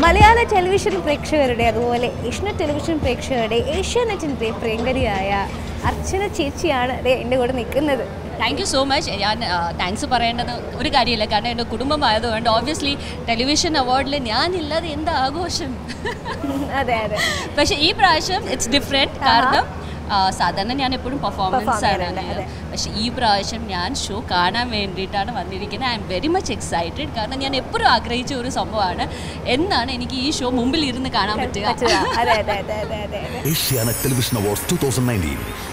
മലയാള ടെലിവിഷൻ പ്രേക്ഷകരുടെ അതുപോലെ ഏഷ്യനെറ്റ് ടെലിവിഷൻ പ്രേക്ഷകരുടെ ഏഷ്യാനെറ്റിൻ്റെ പ്രിയങ്കരിയായ അർച്ചന ചേച്ചിയാണ് ദേ എൻ്റെ കൂടെ നിൽക്കുന്നത് താങ്ക് യു സോ മച്ച് ഞാൻ താങ്ക്സ് പറയേണ്ടത് ഒരു കാര്യമില്ല കാരണം എൻ്റെ കുടുംബമായതുകൊണ്ട് ഓബ്വിയസ്ലി ടെലിവിഷൻ അവാർഡിൽ ഞാനില്ലാതെ എന്താ ആഘോഷം അതെ അതെ പക്ഷേ ഈ പ്രാവശ്യം ഇറ്റ്സ് ഡിഫറെൻറ്റ് കാരണം ആ, സാധാരണ ഞാൻ എപ്പോഴും പെർഫോമൻസ് Perform ആണ് ചെയ്യാറുണ്ട്, അതെ. പക്ഷേ ഈ പ്രാവശ്യം ഞാൻ ഷോ കാണാൻ വേണ്ടിയിട്ടാണ് വന്നിരിക്കുന്നത് I'm very much excited കാരണം ഞാൻ എപ്പോഴും ആഗ്രഹിച്ച ഒരു സംഭവമാണ് എന്നാണ് എനിക്ക് ഈ ഷോ മുമ്പിൽ ഇരുന്ന് കാണാൻ പറ്റുക പറ്റുക അതെ അതെ അതെ അതെ അതെ അതെ Asiana Television Awards 2019.